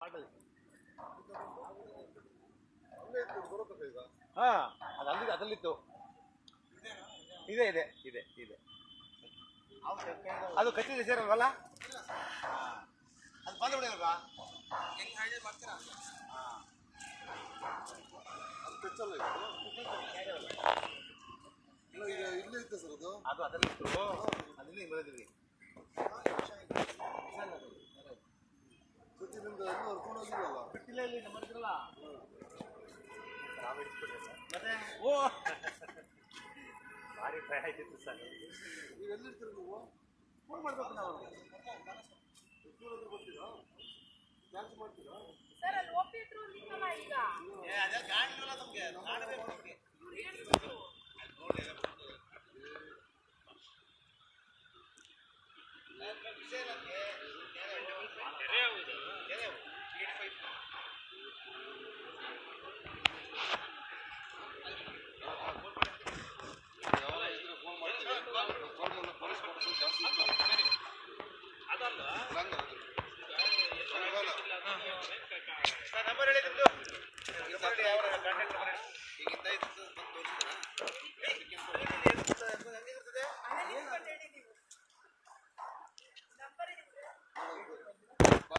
ಹಾ ಅದು ಅಲ್ಲಿ ಅದರಲ್ಲಿತ್ತು ಇದೆ ಇದೆ ಇದೆ ಇದೆ ಅದು ಕಚ್ಚಿದೆ ಸೇರಲ್ವಲ್ಲ ಅದು ಬಂದು ಬಿಡಿಲ್ವಾ ಈಗ ಇಲ್ಲೇ ಇತ್ತು ಸರ್ ಅದು ಅದು ಅದರಲ್ಲಿತ್ತು ಅದನ್ನ ಹಿಂಗೆ ಬಂದಿದ್ವಿ ಜೊತೆಲಿಂದ ಇನ್ನೂ ಹರ್ಕೊಂಡು ಹೋಗಿಲ್ಲಲ್ಲ ಬಿಟ್ಟಿಲ್ಲ ಇಲ್ಲಿ ನಮ್ಮ ಹತ್ರಲ್ಲ ಮತ್ತೆ ಓ ಭಾರಿ ಭಯ ಆಯ್ತಿತ್ತು ಸರ್ ಈಗ ಎಲ್ಲಿರ್ತೀರಿ ನೀವು ಫೋನ್ ಮಾಡ್ಬೇಕು ನಾವು ಎಷ್ಟೂರ ಹತ್ರ ಬರ್ತೀರಾ ಕ್ಯಾನ್ಸಲ್ ಮಾಡ್ತೀರಾ ಸರ್ ಅಲ್ಲಿ ಒಪ್ಪಿ ಹತ್ರ ನಿಂತಲ್ಲ ಈಗ ಅದೇ ಗಾಡಿ ಇಲ್ಲ ನಮಗೆ ಮಾಡಬೇಕು ಇವ್ರು ಹೇಳ್ಬೇಕು ಯಾವಾಗ ಇದ್ರೆ ಫೋನ್ ಮಾಡ್ತೀವಿ ಫೋನ್ ಎಲ್ಲ ಪೊಲೀಸ್ ಮಾಡೋದು ಜಾಸ್ತಿ ಅದಲ್ಲ ಹಂಗಲ್ಲ ನಂಬರ್ ಹೇಳಿದ್ದು